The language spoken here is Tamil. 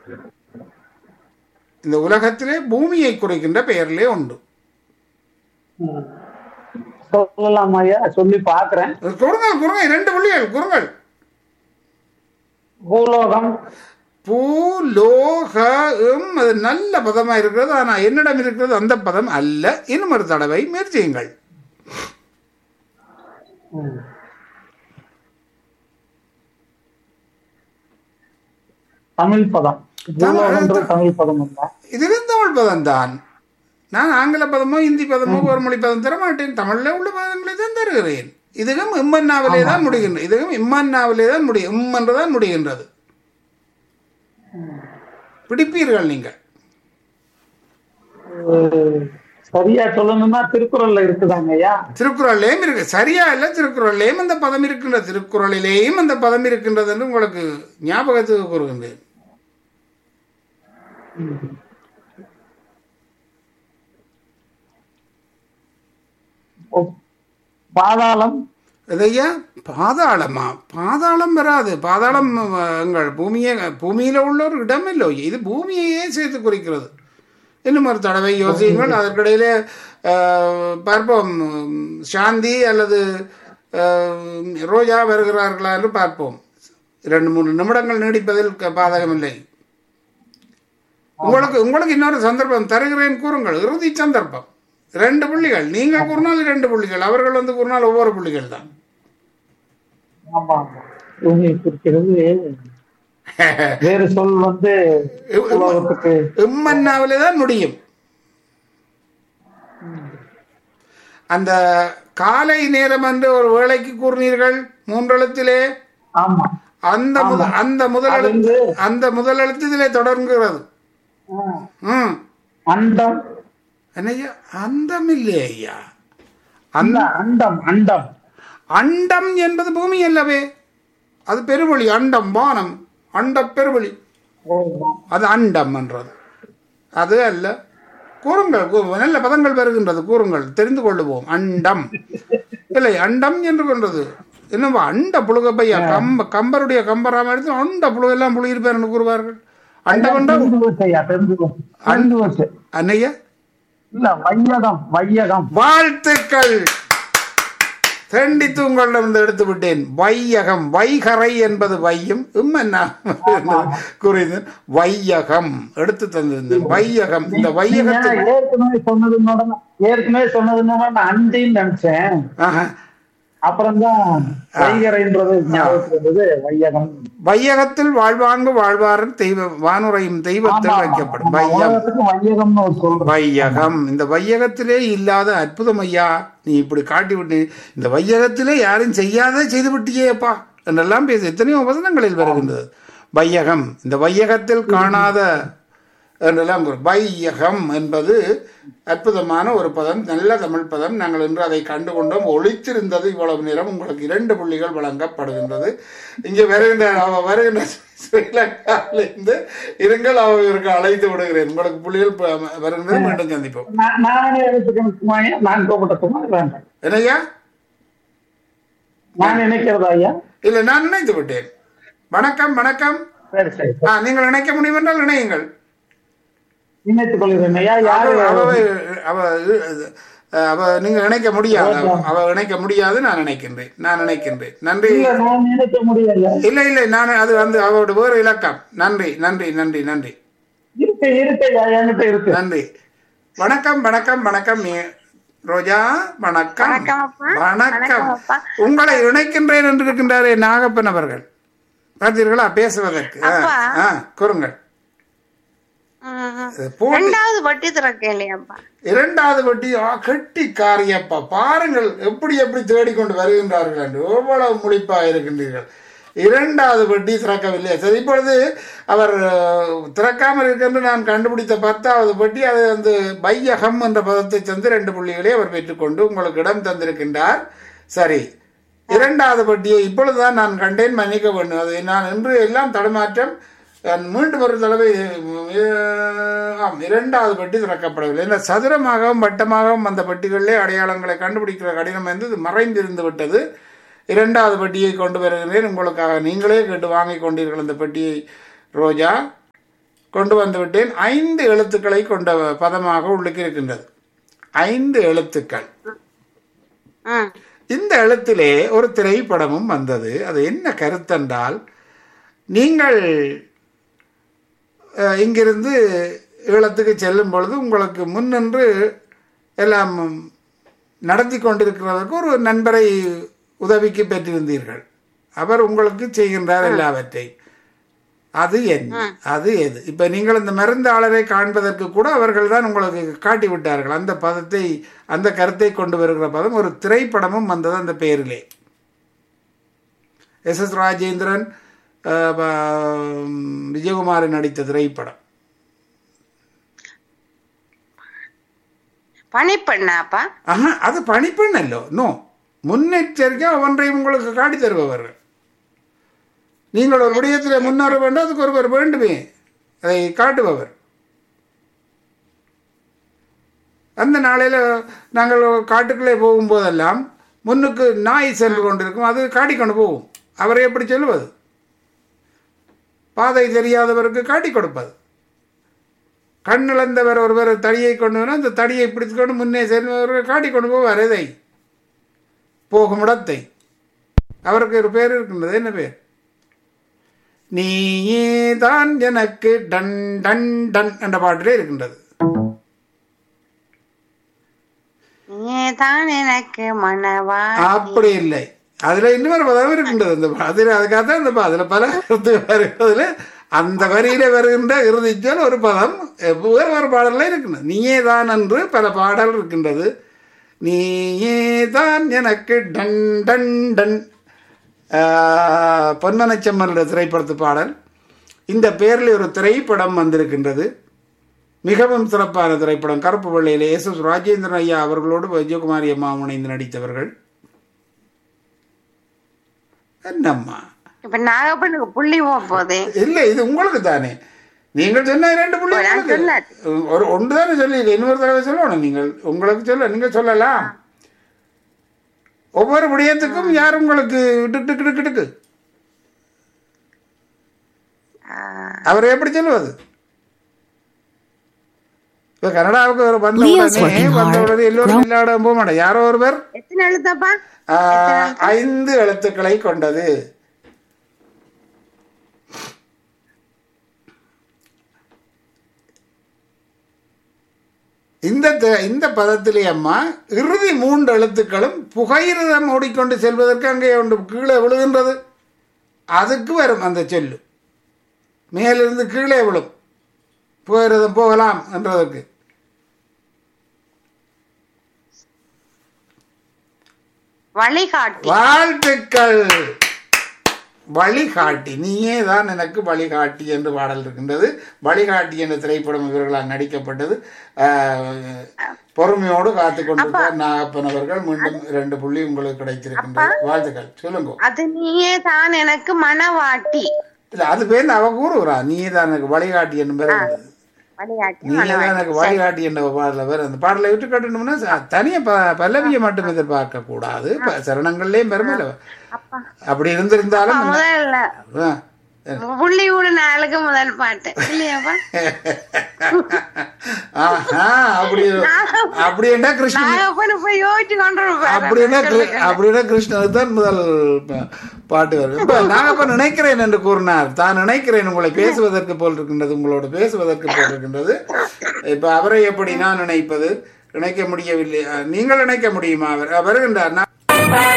இந்த உலகத்திலே பூமியை குறிக்கின்ற பெயரிலே உண்டு ம். சொல்லலாம் ஐயா சொல்லி பாக்குறேன் குறுங்கள் குறுங்கள் இரண்டு புள்ளிகள் குறுங்கள் பூலோகம் பூலோகம் அது நல்ல பதமா இருக்கிறது ஆனா என்னிடம் இருக்கிறது அந்த பதம் அல்ல இன்னும் ஒரு தடவை முயற்சியுங்கள் ம். தமிழ் பதம் பூலோகம்ன்றது தமிழ் பதம் இல்ல இதுவும் தமிழ் பதம் தான் நான் ஆங்கில பதமோ இந்தி பதமோ ஒரு மொழி பதம் தர மாட்டேன் தமிழ்ல உள்ள பதங்களை தான் தருகிறேன் இதுவும் இம்மன்னாவிலே தான் முடிகின்றது இதுவும் இம்மன்னாவிலே தான் முடியும் இம் என்றுதான் முடிகின்றது பிடிப்பீர்கள் நீங்கள் அஹ், சரியா சொல்லணும்னா திருக்குறள்ல இருக்குதாங்க ஐயா திருக்குறள்லேயும் இருக்கு சரியா இல்லை திருக்குறள்லேயும் அந்த பதம் இருக்கின்றது திருக்குறளிலேயும் அந்த பதம் இருக்கின்றது என்று உங்களுக்கு ஞாபகத்துக்கு கூறுகின்றேன் ஒ- பாதாளம் இதையா பாதாளமா பாதாளம் வராது பாதாளம் அஹ், எங்கள் பூமியை பூமியில உள்ள ஒரு இடம் இல்லை இது பூமியையே சேர்த்து குறிக்கிறது இன்னும் ஒரு தடவை யோசியுங்கள் அதற்கிடையிலே அஹ், பார்ப்போம் உம், சாந்தி அல்லது அஹ், ரோஜா வருகிறார்களா என்று பார்ப்போம் இரண்டு மூணு நிமிடங்கள் நீடிப்பதில் க- பாதகமில்லை உங்களுக்கு உங்களுக்கு இன்னொரு சந்தர்ப்பம் தருகிறேன் கூறுங்கள் இறுதி சந்தர்ப்பம் ரெண்டு புள்ளிகள் நீங்கள் கூறினால் இரண்டு புள்ளிகள் அவர்கள் வந்து கூறினால் ஒவ்வொரு புள்ளிகள் தான் ஆமா ஆமா பூமியை குறிக்கிறது வேறு சொல் வந்து உலகத்துக்கு இம்மன்னாவிலே தான் முடியும் அந்த காலை நேரம் என்று ஒரு வேளைக்கு கூறினீர்கள் மூன்றெழுத்திலே ஆமா அந்த முத அந்த முதல் அது எழுத்து வந்து- அந்த முதல் எழுத்து இதிலே தொடர்கிறது ஆஹ், ம் அண்டம் என்னய்யா அந்தம் இல்லையே ஐயா அந்த அந்த அண்டம் அண்டம் அண்டம் என்பது பூமி அல்லவே அது பெருவழி அண்டம் வானம் அண்ட பெருவழி ஓ, அது அண்டம் என்றது அது அல்ல கூறுங்கள் கூ- நல்ல பதங்கள் வருகின்றது கூறுங்கள் தெரிந்து கொள்ளுவோம் அண்டம் இல்லை அண்டம் என்று கொண்டது என்னவா அண்ட புழுக பையா கம்ப கம்பருடைய கம்பராம எடுத்து அண்ட புழுக எல்லாம் புழுகிருப்பார் என்று கூறுவார்கள் அண்டம் என்றால் தெரிஞ்சு போச்சு ஐயா தெரிஞ்சு போச்சு தெரிஞ்சு போச்சு அன்னையா இல்ல வையகம் வையகம் வாழ்த்துக்கள் தண்டித்து உங்களிடம் இருந்து எடுத்து விட்டேன் வையகம் வைகரை என்பது வையும் இம்மன்னா குறிது வையகம் எடுத்து தந்திருந்தேன் வையகம் இந்த நீங்க வையகத்தில் ஏற்கனவே சொன்னதுனோட நான்- ஏற்கனவே சொன்னதுனோட நான் அண்டின்னு நினைச்சேன் ஆஹா. அப்புறம் தான் வைகரைன்றது ஞாபகத்துக்கு வந்தது வையகம் வையகத்தில் வாழ்வாங்கு வாழ்வாரன் தெய்வ வானுரையும் தெய்வத்தில் ஆமா, வைக்கப்படும் ஆமா. வையம் உலகத்துக்கு வையகம்னு ஒரு சொல்றோம் வையகம் இந்த வையகத்திலே இல்லாத அற்புதம் ஐயா நீ இப்படி காட்டி விட்டு இந்த வையகத்திலே யாரும் செய்யாத செய்து விட்டியேப்பா என்றெல்லாம் பேச எத்தனையோ வசனங்களில் வருகின்றது வையகம் இந்த வையகத்தில் காணாத என்றெல்லாம் கூறும். வையகம் என்பது அற்புதமான ஒரு பதம் நல்ல தமிழ் பதம் நாங்கள் இன்று அதை கண்டுகொண்டோம் ஒழித்திருந்தது இவ்வளவு நேரம் உங்களுக்கு இரண்டு புள்ளிகள் வழங்கப்படுகின்றது இங்கே வருகின்ற அவ வருகின்ற ஸ்ரீலங்காவிலிருந்து இருங்கள் அவருக்கு அழைத்து விடுகிறேன் உங்களுக்கு புள்ளிகள் ப- வருகின்றது மீண்டும் சந்திப்போம் நான் நானே எடுத்துக்கணுமா ஐயா நான் கூப்பிடட்டுமா வேண்டாம் என்னய்யா நான் நினைக்கிறதா ஐயா இல்லை நான் நினைத்து விட்டேன் வணக்கம் வணக்கம் சரி சரி ஆ நீங்கள் நினைக்க முடியும் என்றால் நினையுங்கள் நினைத்துக் கொள்கிறேன் ஐயா யாரு அவ அவ அவ நீங்க நினைக்க முடியாது அவ- அவ நினைக்க முடியாது நான் நினைக்கின்றேன் நான் நினைக்கின்றேன் நன்றி இல்ல நான் நினைக்க முடியல இல்லை இல்லை நான் அது வந்து அவரோட வேறு இலக்கம் நன்றி நன்றி நன்றி நன்றி இருக்கு இருக்கு ஐயா என்கிட்ட இருக்கு நன்றி வணக்கம் வணக்கம் வணக்கம் நீ- ரோஜா வணக்கம் வணக்கம் அப்பா. வணக்கம் வணக்கம் அப்பா. உங்களை இணைக்கின்றேன் என்று இருக்கின்றாரே நாகப்பன் அவர்கள் பார்த்தீர்களா பேசுவதற்கு ஆ, அப்பா. ஆ கூறுங்கள் ம். இது போட்டி ரெண்டாவது வட்டி திறக்க இல்லையாப்பா இரண்டாவது வட்டி ஆ, கெட்டி காரியப்பா பாருங்கள் எப்படி எப்படி தேடிக்கொண்டு வருகின்றார்கள் என்று எவ்வளவு முழிப்பாக இருக்கின்றீர்கள் இரண்டாவது வட்டி திறக்கவில்லை சரி இப்பொழுது அவர் அஹ், திறக்காமல் இருக்கின்ற நான் கண்டுபிடித்த பத்தாவது வட்டி அது வந்து பையகம் என்ற பதத்தை தந்து ரெண்டு புள்ளிகளை அவர் பெற்றுக்கொண்டு உங்களுக்கு இடம் தந்திருக்கின்றார் சரி இரண்டாவது வட்டியை இப்பொழுதுதான் நான் கண்டேன் மன்னிக்க வேண்டும் அதை நான் இன்று எல்லாம் தடுமாற்றம் நான் மீண்டும் ஒரு தடவை அஹ், ஆம் இரண்டாவது பெட்டி திறக்கப்படவில்லை இந்த சதுரமாகவும் வட்டமாகவும் அந்த பெட்டிகளிலே அடையாளங்களை கண்டுபிடிக்கிற கடினம் வந்து இது மறைந்திருந்து விட்டது இரண்டாவது பெட்டியை கொண்டு வருகிறேன் உங்களுக்காக நீங்களே கேட்டு வாங்கி கொண்டீர்கள் அந்த பெட்டியை ரோஜா கொண்டு வந்து விட்டேன் ஐந்து எழுத்துக்களை கொண்ட பதமாக உள்ளுக்கு இருக்கின்றது ஐந்து எழுத்துக்கள் ம் இந்த எழுத்திலே ஒரு திரைப்படமும் வந்தது அது என்ன கருத்தென்றால் நீங்கள் அஹ், இங்கிருந்து ஈழத்துக்கு செல்லும் பொழுது உங்களுக்கு முன்னின்று எல்லாம் நடத்தி கொண்டிருக்கிறதற்கு ஒரு நண்பரை உதவிக்கு பெற்றிருந்தீர்கள் அவர் உங்களுக்கு செய்கின்றார் எல்லாவற்றையும் அது என்ன அது எது இப்ப நீங்கள் இந்த மருந்தாளரை காண்பதற்கு கூட அவர்கள் தான் உங்களுக்கு காட்டி விட்டார்கள் அந்த பதத்தை அந்த கருத்தை கொண்டு வருகிற பதம் ஒரு திரைப்படமும் வந்தது அந்த பெயரிலே எஸ் எஸ் ராஜேந்திரன் அஹ், ப- விஜயகுமாரன் நடித்த திரைப்படம் பனிப்பெண்ணாப்பா ஆஹா அது பணிப்பெண்ணல்லோ நோ முன்னெச்சரிக்கை ஒன்றையும் உங்களுக்கு காட்டி தருபவர்கள் நீங்கள் ஒரு விடயத்தில் முன்னேற வேண்டும் அதுக்கு ஒருவர் வேண்டுமே அதை காட்டுபவர் அந்த நாளையில் நாங்கள் காட்டுக்குள்ளே போகும்போதெல்லாம் முன்னுக்கு நாய் சென்று கொண்டிருக்கும் அது காட்டிக்கொண்டு போகும் அவரை எப்படி சொல்லுவது பாதை தெரியாதவருக்கு காட்டி கொடுப்பது கண் இழந்தவர் ஒருவர் தடியை கொண்டு வர அந்த தடியை பிடித்துக்கொண்டு முன்னே செல்பவர்கள் காட்டி கொண்டு போவார் எதை போகும் இடத்தை அவருக்கு ஒரு பேர் இருக்கின்றது என்ன பேர் நீயே தான் எனக்கு டன் டன் டன் என்ற பாட்டிலே இருக்கின்றது நீதான் எனக்கு மனவா அப்படி இல்லை அதுல இன்னொரு பதம் இருக்கின்றது அந்த பா- அதுல அதுக்காக தான் இந்த பா- அதுல பல கருத்து வருகிறதுல அந்த வரியில வருகின்ற இறுதிச்சொல் ஒரு பதம் வேறு ஒரு பாடல்ல இருக்கின்றது நீயே தான் என்று பல பாடல் இருக்கின்றது நீயே தான் எனக்கு டன் டன் டன் ஆஹ், பொன்மனச்செம்மனுடைய திரைப்படத்து பாடல் இந்த பேரில் ஒரு திரைப்படம் வந்திருக்கின்றது மிகவும் சிறப்பான திரைப்படம் கருப்பு வெள்ளையிலே எஸ் எஸ் ராஜேந்திரன் ஐயா அவர்களோடு விஜயகுமாரி அம்மா இணைந்து நடித்தவர்கள் என்னம்மா இப்ப நாகப்பனுக்கு புள்ளி போக போகுது இல்லை இது உங்களுக்கு தானே நீங்கள் சொன்ன இரண்டு புள்ளி நான் உங்களுக்கு. சொல்லாட்டி. ஒரு ஒன்று தானே சொல்லி இன்னொரு தடவை சொல்லணும் நீங்கள் உங்களுக்கு சொல்ல நீங்கள் சொல்லலாம் ஒவ்வொரு விடயத்துக்கும் யார் உங்களுக்கு டிக்கு டிக்கு டிக்கு டிக்கு அவரை எப்படி சொல்லுவது இப்ப கனடாவுக்கு ஒரு வந்த Leo's உடனே working வந்த hard. உடனே எல்லோரும் இல்லாட போக மாட்டேன் யாரோ ஒருவர் எத்தனை எழுத்தாப்பா ஆஹ், ஐந்து எழுத்துக்களை கொண்டது இந்த த- இந்த பதத்திலே அம்மா இறுதி மூன்று எழுத்துக்களும் புகையிரதம் ஓடிக்கொண்டு செல்வதற்கு அங்கே ஒன்று கீழே விழுகின்றது அதுக்கு வரும் அந்த சொல்லு மேலிருந்து கீழே விழும் புகையிரதம் போகலாம் என்றதற்கு வழிகாட்டி வாழ்த்துக்கள் வழிகாட்டி நீயே தான் எனக்கு வழிகாட்டி என்று பாடல் இருக்கின்றது வழிகாட்டி என்ற திரைப்படம் இவர்களால் நடிக்கப்பட்டது ஆஹ், பொறுமையோடு காத்து கொண்டிருப்பார் நாகப்பன் அவர்கள் மீண்டும் இரண்டு புள்ளி உங்களுக்கு கிடைத்திருக்கின்றது வாழ்த்துக்கள் சொல்லுங்க அது நீயே தான் எனக்கு மனவாட்டி இல்ல அது பேர் அவ கூறுகிறா நீயே தான் எனக்கு வழிகாட்டி என்று பேர் இருந்தது. வழிகாட்டி நீயே தான் எனக்கு வழிகாட்டி என்ற பாடல பேர் அந்த பாடலை விட்டு கட்டணும்னா ச- தனியா ப பல்லவியை மட்டும் எதிர்பார்க்க கூடாது ப- சரணங்கள்லயும் பெருமையில அப்பா அப்படி இருந்திருந்தாலும் நம்ம- முதல்ல ஆ. புள்ளி கூட நாளுக்கு முதல் பாட்டு இல்லையாப்பா ஆஹா, அப்படி அப்படி என்ன கிருஷ்ணன் நாகப்பனு போய் யோசிச்சு கொண்டு அப்படின்னா கிரு- அப்படின்னா கிருஷ்ணனுக்கு தான் முதல் பா- பாட்டு வரும் இப்ப நான் அப்ப நினைக்கிறேன் என்று கூறினார் தான் நினைக்கிறேன் உங்களை பேசுவதற்கு போல் இருக்கின்றது உங்களோடு பேசுவதற்கு போல் இருக்கின்றது இப்ப அவரை எப்படி நான் நினைப்பது நினைக்க முடியவில்லை அஹ், நீங்கள் நினைக்க முடியுமா அவர் வருகின்றார் நான்